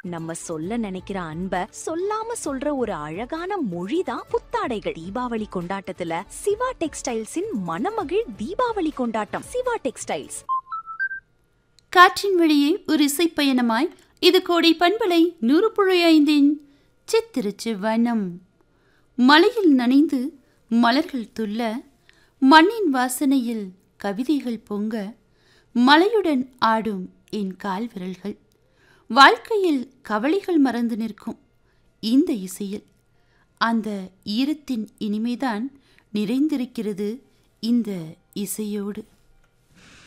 நம்ம சொல்ல நினைக்கிற அன்ப சொல்லாம சொல்ற ஒரு அழகான மொழிதான் புத்தாடைகள் தீபாவளி கொண்டாட்டத்துல சிவா டெக்ஸ்டைல்ஸின் மணமகிழ் தீபாவளி கொண்டாட்டம் சிவா டெக்ஸ்டைல்ஸ் காற்றின் வழியே ஒரு இசைப்பயணமாய் இது கோடை பண்பலை நூறு புழை ஐந்தின் சித்திருச்சு வனம் மலையில் நனைந்து மலர்கள் துள்ள மண்ணின் வாசனையில் கவிதைகள் பொங்க மலையுடன் ஆடும் என் கால் விரல்கள் வாழ்க்கையில் கவலைகள் மறந்து நிற்கும் இந்த இசையில் அந்த ஈரத்தின் இனிமைதான் நிறைந்திருக்கிறது இந்த இசையோடு